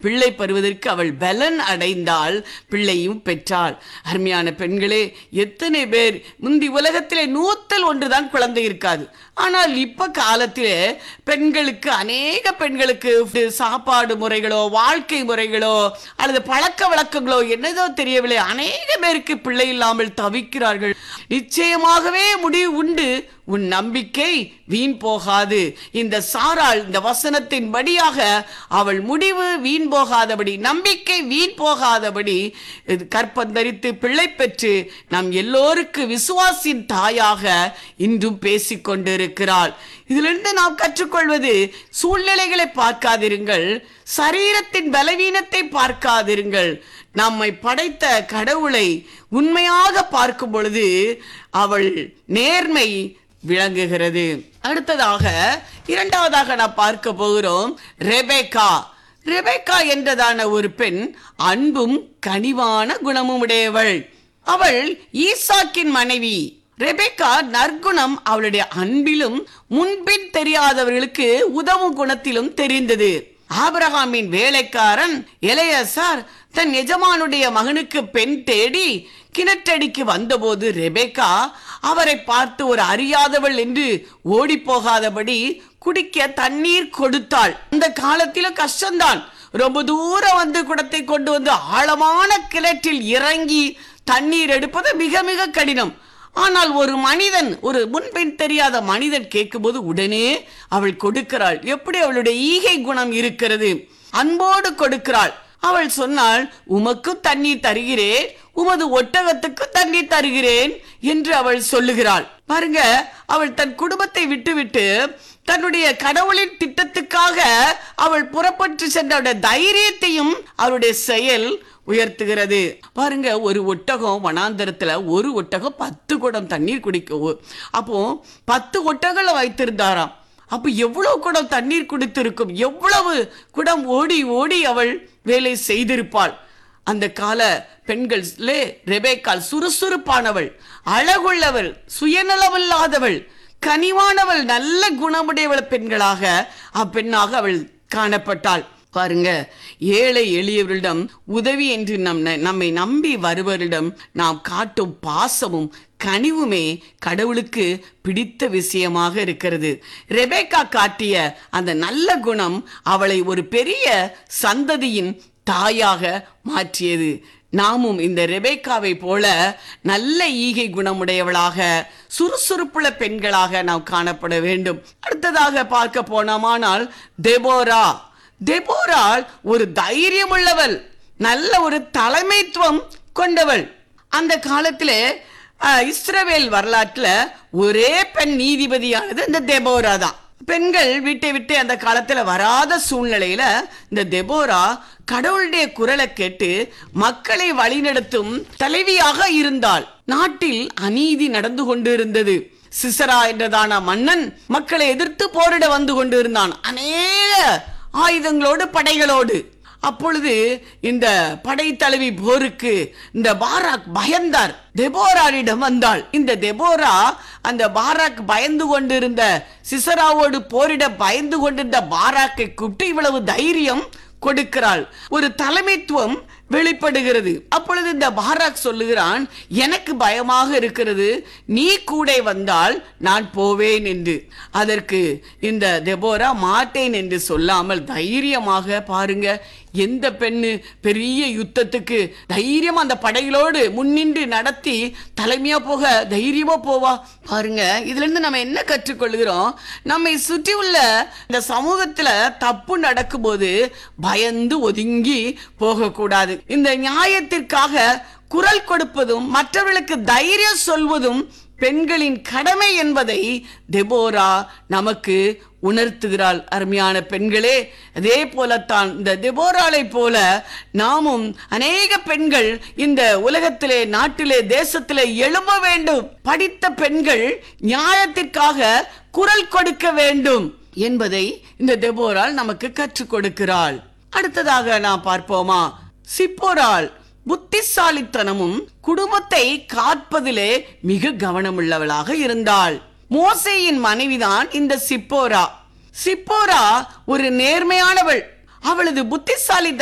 பிள்ளை பெறுவதற்கு அவள் பலன் அடைந்தாள் பிள்ளையும் பெற்றாள் அருமையான பெண்களே எத்தனை பேர் முந்தி உலகத்திலே நூத்தல் ஒன்றுதான் குழந்தை இருக்காது ஆனால் இப்ப காலத்திலே பெண்களுக்கு அநேக பெண்களுக்கு சாப்பாடு முறைகளோ வாழ்க்கை முறைகளோ அல்லது பழக்க வழக்கங்களோ என்னதோ தெரியவில்லை அநேக பேருக்கு பிள்ளை இல்லாமல் தவிக்கிறார்கள் நிச்சயமாகவே முடிவு உண்டு உன் நம்பிக்கை வீண் போகாது இந்த சாராள் இந்த வசனத்தின் படியாக அவள் முடிவு வீண் போகாதபடி நம்பிக்கை வீண் போகாதபடி இது கற்பந்தரித்து பிள்ளை பெற்று நம் எல்லோருக்கு விசுவாசின் தாயாக இன்றும் பேசிக் கொண்டிருக்கிறாள் இதிலிருந்து நாம் கற்றுக்கொள்வது சூழ்நிலைகளை பார்க்காதிருங்கள் சரீரத்தின் பலவீனத்தை பார்க்காதிருங்கள் நம்மை படைத்த கடவுளை உண்மையாக பார்க்கும் பொழுது அவள் நேர்மை விளங்குகிறது அடுத்ததாக இரண்டாவதாக நாம் பார்க்க போகிறோம் ரெபேக்கா ரெபேக்கா என்றதான ஒரு பெண் அன்பும் கனிவான குணமும் உடையவள் அவள் ஈசாக்கின் மனைவி ரெபேக்கா நற்குணம் அவளுடைய அன்பிலும் முன்பின் தெரியாதவர்களுக்கு உதவும் குணத்திலும் தெரிந்தது ஆபிரகாமின் வேலைக்காரன் எலையசார் தன் எஜமானுடைய மகனுக்கு பெண் தேடி கிணற்றடிக்கு வந்தபோது ரெபேக்கா அவரை பார்த்து ஒரு அறியாதவள் என்று ஓடி போகாதபடி குடிக்க தண்ணீர் கொடுத்தாள் அந்த காலத்திலும் கஷ்டம்தான் ரொம்ப தூரம் வந்து குடத்தை கொண்டு வந்து ஆழமான கிணற்றில் இறங்கி தண்ணீர் எடுப்பது மிக மிக கடினம் ஆனால் ஒரு மனிதன் ஒரு முன்பின் தெரியாத மனிதன் கேட்கும்போது உடனே அவள் கொடுக்கிறாள் எப்படி அவளுடைய ஈகை குணம் இருக்கிறது அன்போடு கொடுக்கிறாள் அவள் சொன்னாள் உமக்கும் தண்ணீர் தருகிறேன் உமது ஒட்டகத்துக்கு தண்ணீர் தருகிறேன் என்று அவள் சொல்லுகிறாள் பாருங்க அவள் தன் குடும்பத்தை விட்டுவிட்டு தன்னுடைய கடவுளின் திட்டத்துக்காக அவள் புறப்பட்டு சென்ற அவருடைய தைரியத்தையும் அவருடைய செயல் உயர்த்துகிறது பாருங்க ஒரு ஒட்டகம் வனாந்தரத்துல ஒரு ஒட்டகம் பத்து குடம் தண்ணீர் குடிக்கும் அப்போ பத்து ஒட்டகளை வைத்திருந்தாராம் அப்ப எவ்வளவு குடம் தண்ணீர் குடித்திருக்கும் எவ்வளவு குடம் ஓடி ஓடி அவள் வேலை செய்திருப்பாள் அந்த கால பெண்களே ரெபேக்கால் சுறுசுறுப்பானவள் அழகுள்ளவள் சுயநலமில்லாதவள் கனிவானவள் நல்ல குணமுடையவள் பெண்களாக அப்பெண்ணாக அவள் காணப்பட்டாள் பாருங்க ஏழை எளியவரிடம் உதவி என்று நம் நம்மை நம்பி வருவரிடம் நாம் காட்டும் பாசமும் கனிவுமே கடவுளுக்கு பிடித்த விஷயமாக இருக்கிறது ரெபேக்கா காட்டிய அந்த நல்ல குணம் அவளை ஒரு பெரிய சந்ததியின் தாயாக மாற்றியது நாமும் இந்த ரெபேக்காவை போல நல்ல ஈகை குணமுடையவளாக சுறுசுறுப்புள்ள பெண்களாக நாம் காணப்பட வேண்டும் அடுத்ததாக பார்க்க போனோமானால் தெபோரா தெபோரால் ஒரு தைரியம் உள்ளவள் நல்ல ஒரு தலைமைத்துவம் கொண்டவள் அந்த காலத்திலே அஹ், இஸ்ரவேல் வரலாற்றுல ஒரே பெண் நீதிபதியானது இந்த தெபோரா தான் பெண்கள் வீட்டை விட்டு அந்த காலத்துல வராத சூழ்நிலையில இந்த தெபோரா கடவுளுடைய குரலை கேட்டு மக்களை வழிநடத்தும் தலைவியாக இருந்தாள் நாட்டில் அநீதி நடந்து கொண்டிருந்தது சிசரா என்றதான மன்னன் மக்களை எதிர்த்து போரிட வந்து கொண்டிருந்தான் அநேக ஆயுதங்களோடு படைகளோடு அப்பொழுது இந்த படைத்தலைவி போருக்கு இந்த பாராக் பயந்தார் தெபோராரிடம் வந்தாள் இந்த தெபோரா அந்த பாராக் பயந்து கொண்டிருந்த சிசராவோடு போரிட பயந்து கொண்டிருந்த பாராக்கை கூப்பிட்டு இவ்வளவு தைரியம் கொடுக்கிறாள் ஒரு தலைமைத்துவம் வெளிப்படுகிறது அப்பொழுது இந்த பாராக் சொல்லுகிறான் எனக்கு பயமாக இருக்கிறது நீ கூட வந்தால் நான் போவேன் என்று அதற்கு இந்த தெபோரா மாட்டேன் என்று சொல்லாமல் தைரியமாக பாருங்க எந்த பெண்ணு பெரிய யுத்தத்துக்கு தைரியமா அந்த படைகளோடு முன்னின்று நடத்தி தலைமையா போக தைரியமா போவா பாருங்க இதுல இருந்து நம்ம என்ன கற்றுக்கொள்கிறோம் நம்மை சுற்றி உள்ள இந்த சமூகத்துல தப்பு நடக்கும்போது பயந்து ஒதுங்கி போகக்கூடாது இந்த நியாயத்திற்காக குரல் கொடுப்பதும் மற்றவர்களுக்கு தைரியம் சொல்வதும் பெண்களின் கடமை என்பதை தெபோரா நமக்கு உணர்த்துகிறாள் அருமையான பெண்களே அதே போலத்தான் இந்த தெபோராளை போல நாமும் அநேக பெண்கள் இந்த உலகத்திலே நாட்டிலே தேசத்திலே எழும்ப வேண்டும் படித்த பெண்கள் நியாயத்திற்காக குரல் கொடுக்க வேண்டும் என்பதை இந்த தெபோரால் நமக்கு கற்றுக் கொடுக்கிறாள் அடுத்ததாக நாம் பார்ப்போமா சிப்போரால் புத்திசாலித்தனமும் குடும்பத்தை காற்பதிலே மிக கவனமுள்ளவளாக இருந்தாள் மோசேயின் மனைவிதான் இந்த சிப்போரா சிப்போரா ஒரு நேர்மையானவள் அவளது புத்திசாலித்தனம்